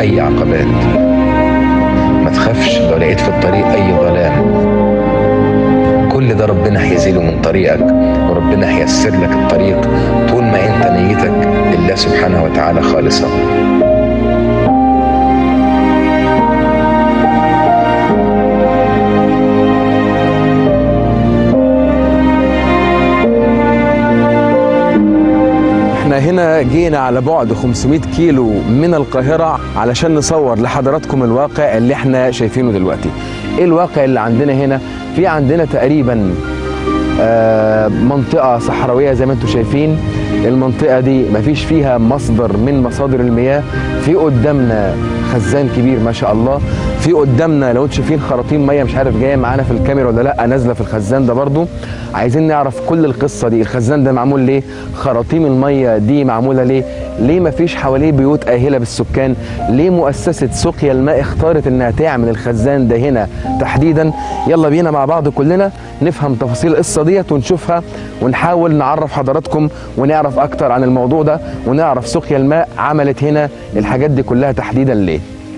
اي عقبات ما تخافش لو لقيت في الطريق اي ظلام كل ده ربنا هيزيله من طريقك وربنا هيسر لك الطريق طول ما انت نيتك لله سبحانه وتعالى خالصه احنا هنا جينا على بعد 500 كيلو من القاهرة علشان نصور لحضراتكم الواقع اللي احنا شايفينه دلوقتي ايه الواقع اللي عندنا هنا في عندنا تقريبا آه، منطقة صحراوية زي ما انتم شايفين المنطقة دي مفيش فيها مصدر من مصادر المياه في قدامنا خزان كبير ما شاء الله في قدامنا لو انتم شايفين خراطيم ميه مش عارف جايه معانا في الكاميرا ولا لا نازله في الخزان ده برضو عايزين نعرف كل القصه دي الخزان ده معمول ليه خراطيم الميه دي معموله ليه ليه مفيش حواليه بيوت اهله بالسكان ليه مؤسسه سقيا الماء اختارت انها تعمل الخزان ده هنا تحديدا يلا بينا مع بعض كلنا نفهم تفاصيل القصه ديت ونشوفها ونحاول نعرف حضراتكم ونعرف اكتر عن الموضوع ده ونعرف سقيا الماء عملت هنا الحاجات دي كلها تحديدا ليه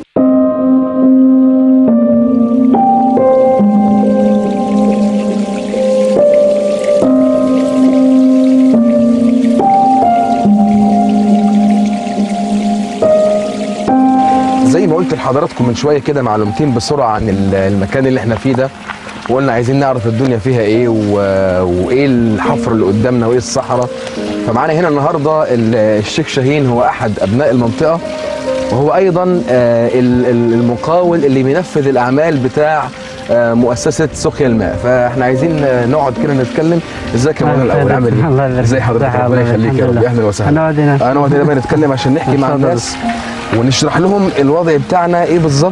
زي ما قلت لحضراتكم من شويه كده معلومتين بسرعه عن ال- المكان اللي احنا فيه ده وقلنا عايزين نعرف الدنيا فيها ايه و... وايه الحفر اللي قدامنا وايه الصحراء فمعانا هنا النهارده ال- الشيخ شاهين هو احد ابناء المنطقه وهو ايضا آه، ال- ال- المقاول اللي بينفذ الاعمال بتاع آه، مؤسسه سقيا الماء فاحنا عايزين آه، نقعد كده نتكلم ازيك يا مولانا الاول عامل الله ايه يبارك ازي حضرتك صحة، ربنا الله يخليك يا الحمد رب لله. اهلا وسهلا هنقعد هنا. هنقعد هنا بقى نتكلم عشان نحكي مع اتفضل. الناس ونشرح لهم الوضع بتاعنا ايه بالظبط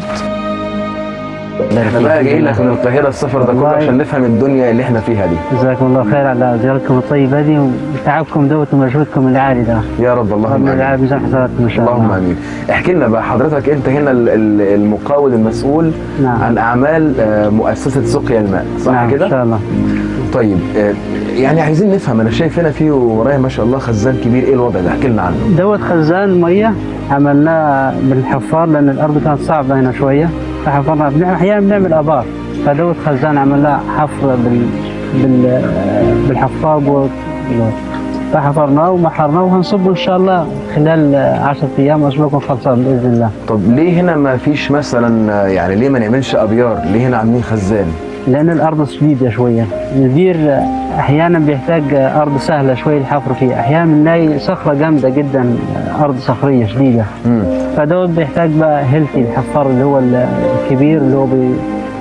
احنا بقى جايين لك من القاهره السفر ده كله والله. عشان نفهم الدنيا اللي احنا فيها دي جزاكم الله خير على زيارتكم الطيبة دي وتعبكم دوت ومجهودكم العالي ده يا رب اللهم ربنا امين يجعل ميزان حسناتكم إن شاء الله اللهم امين احكي لنا بقى حضرتك انت هنا ال- ال- المقاول المسؤول نعم. عن اعمال آه، مؤسسه سقيا الماء صح نعم كده إن شاء الله طيب آه، يعني عايزين نفهم انا شايف هنا في ورايا ما شاء الله خزان كبير ايه الوضع ده احكي لنا عنه دوت خزان مية عملناه بالحفار لأن الأرض كانت صعبة هنا شوية فحفرنا بنعمل- أحيانا بنعمل آبار فدوت خزان عملناه حفر بال بال بالحفار و- فحفرناه ومحرناه وهنصبه إن شاء الله خلال 10 أيام أسبوع يكون خلصان بإذن الله طب ليه هنا ما فيش مثلا آه، يعني ليه ما نعملش ابيار ليه هنا عاملين خزان لأن الأرض شديدة شوية البير أحيانا بيحتاج أرض سهلة شوية الحفر فيها أحيانا بنلاقي صخرة جامدة جدا أرض صخرية شديدة امم فدول بيحتاج بقى هيلثي الحفار اللي هو الكبير اللي هو بي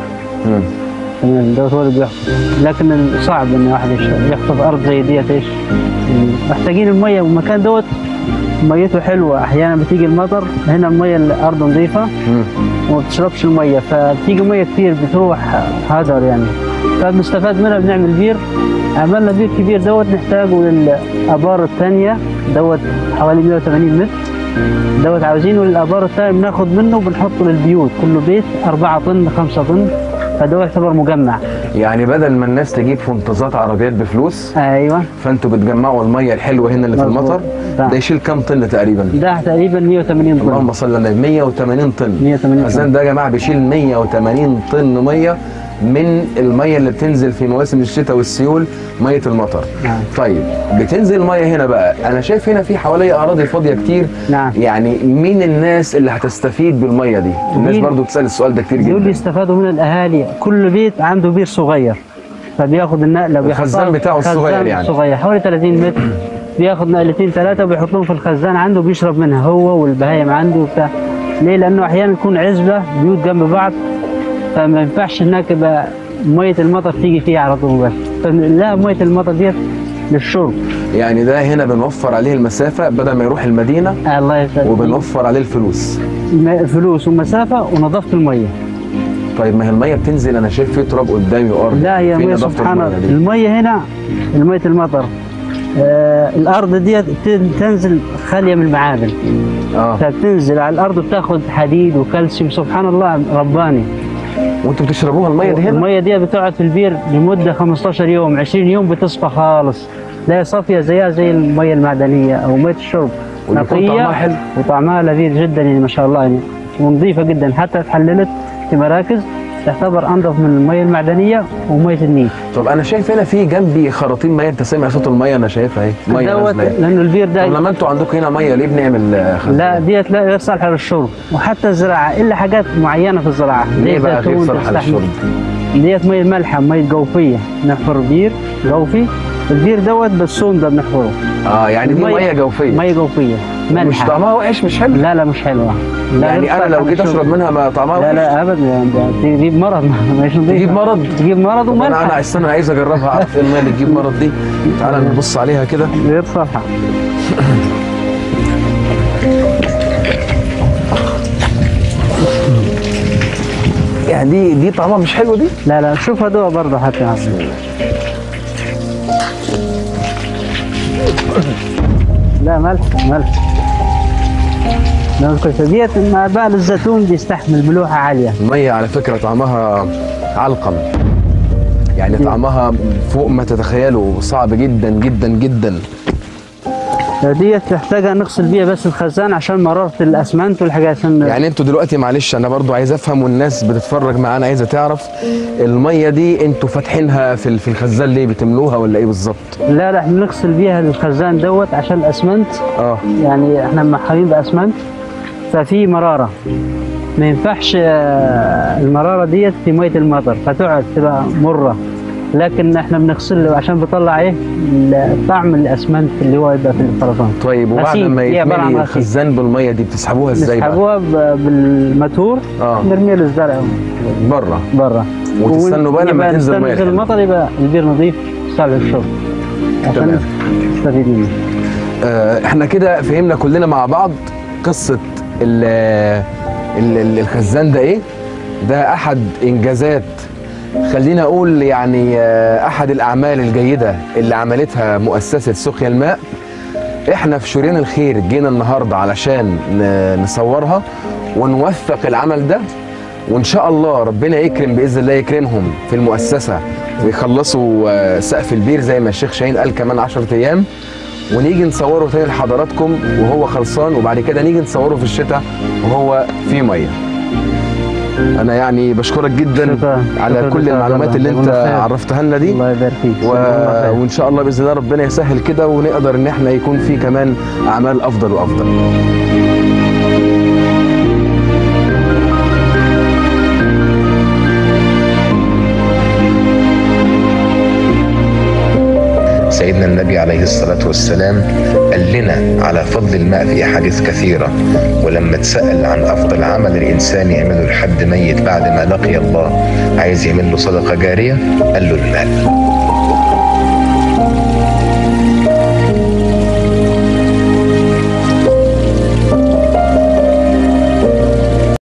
امم دوت هو اللي بيحفر لكن صعب إن واحد يش- يخطف أرض زي ديت إيش محتاجين المية والمكان دوت ميته حلوة أحيانا بتيجي المطر هنا المية الأرض نظيفة امم وما بتشربش الميه فبتيجي ميه كتير بتروح هدر يعني فبنستفاد منها بنعمل بير عملنا بير كبير دوت نحتاجه للابار الثانيه دوت حوالي 180 متر دوت عاوزينه للابار الثانيه بناخد منه وبنحطه للبيوت كل بيت 4 طن 5 طن فده يعتبر مجمع يعني بدل ما الناس تجيب فنطازات عربيات بفلوس ايوه فانتوا بتجمعوا الميه الحلوه هنا اللي في مظبوط. المطر نعم. ده يشيل كام طن تقريبا ده تقريبا 180 طن اللهم صل على النبي 180 طن 180 طن. الخزان ده يا جماعه بيشيل 180 طن ميه من الميه اللي بتنزل في مواسم الشتاء والسيول ميه المطر نعم. طيب بتنزل ميه هنا بقى انا شايف هنا في حوالي اراضي فاضيه كتير نعم. يعني مين الناس اللي هتستفيد بالميه دي الناس مين؟ برضو بتسال السؤال ده كتير دول جدا بيستفادوا من الاهالي كل بيت عنده بير صغير فبياخد النقله بيحطها- الخزان بتاعه الصغير خزان يعني. صغير حوالي 30 متر بياخد نقلتين ثلاثه وبيحطهم في الخزان عنده بيشرب منها هو والبهايم عنده وبتاع ليه؟ لانه احيانا يكون عزبه بيوت جنب بعض فما ينفعش هناك يبقى ميه المطر تيجي فيها على طول بس فلا ميه المطر ديت للشرب يعني ده هنا بنوفر عليه المسافه بدل ما يروح المدينه الله يسلمك وبنوفر عليه الفلوس م- فلوس ومسافه ونظافه الميه طيب ما هي الميه بتنزل انا شايف فيه تراب قدامي وارض لا هي فين ميه نظافة سبحان المية الله دي؟ الميه هنا الميه المطر آه الارض ديت تن- تنزل خاليه من المعادن اه فبتنزل على الارض بتاخد حديد وكالسيوم سبحان الله رباني وانتوا بتشربوها الميه دي هنا الميه دي بتقعد في البير لمده 15 يوم 20 يوم بتصفى خالص لا صافيه زيها زي الميه المعدنيه او ميه الشرب وبيكون طعمها حلو. وطعمها لذيذ جدا يعني ما شاء الله يعني ونظيفه جدا حتى اتحللت في مراكز تعتبر انظف من الميه المعدنيه وميه النيل طب انا شايف هنا في جنبي خراطيم ميه انت سامع صوت الميه انا شايفها اهي ميه دوت نازله اهي. لانه البير ده طب لما انتوا عندكم هنا ميه ليه بنعمل آه، خزان؟ لا ديت لا غير صالحه للشرب وحتى الزراعه الا حاجات معينه في الزراعه ليه زي بقى غير زيتون صالحه تستحمل. للشرب؟ ديت ميه مالحه ميه جوفيه نحفر بير جوفي البير دوت بالصوم ده بنحفره اه يعني دي مية- ميه جوفيه ميه جوفيه مش مالحه طعمها وحش مش حلو لا لا مش حلوه لا يعني غير انا صالحة لو جيت للشرب. اشرب منها ما طعمها لا وحش لا ابدا ده تجيب مرض مش نظيفه تجيب مرض؟ تجيب مرض طب انا انا ومالحه استنى عايز اجربها اعرف ايه الميه اللي تجيب مرض دي تعالى نبص عليها كده غير صالحه يعني دي دي طعمها مش حلو دي لا لا شوف هدوء برضه حتى لا ملح ملح لا كويسة ديت مع بقى الزيتون بيستحمل ملوحة عالية الميه على فكره طعمها علقم يعني طعمها فوق ما تتخيلوا صعب جدا جدا جدا ديت محتاجة نغسل بيها بس الخزان عشان مرارة الأسمنت والحاجات عشان يعني انتوا دلوقتي معلش انا برضو عايز افهم والناس بتتفرج معانا عايزه تعرف الميه دي انتوا فاتحينها في ال- في الخزان ليه بتملوها ولا ايه بالظبط لا لا احنا بنغسل بيها الخزان دوت عشان الأسمنت اه يعني احنا محارين بأسمنت ففي مرارة ما ينفعش آه، المرارة ديت في مية المطر فتقعد تبقى مرة لكن احنا بنغسل له عشان بيطلع ايه ال- طعم الاسمنت اللي هو يبقى في الخرسانة طيب وبعد غسيل، ما هي عبارة عن يتملي غسيل. الخزان بالميه دي بتسحبوها ازاي بقى نسحبوها ب- بالماتور اه. نرميها للزرع بره بره وتستنوا بقى لما تنزل نستنى مية ينزل الحلوة. المطر يبقى البير نظيف صالح للشرب تمام. عشان نستفيد منه آه، احنا كده فهمنا كلنا مع بعض قصة ال ال ال الخزان ده ايه ده احد انجازات خلينا اقول يعني آه، احد الاعمال الجيدة اللي عملتها مؤسسة سقيا الماء احنا في شريان الخير جينا النهاردة علشان ن- نصورها ونوثق العمل ده وان شاء الله ربنا يكرم باذن الله يكرمهم في المؤسسه ويخلصوا آه، سقف البير زي ما الشيخ شاهين قال كمان 10 ايام ونيجي نصوره تاني لحضراتكم وهو خلصان وبعد كده نيجي نصوره في الشتاء وهو فيه ميه انا يعني بشكرك جدا شكراً. على شكراً كل لك يا المعلومات عبد اللي الله. انت جزاك الله خير. عرفتها لنا دي الله يبارك فيك و... جزاك الله خير. وان شاء الله باذن الله ربنا يسهل كده ونقدر ان احنا يكون في كمان اعمال افضل وافضل سيدنا النبي عليه الصلاة والسلام قال لنا على فضل الماء في أحاديث كثيرة ولما اتسأل عن أفضل عمل الإنسان يعمله لحد ميت بعد ما لقي الله عايز يعمل له صدقة جارية قال له الماء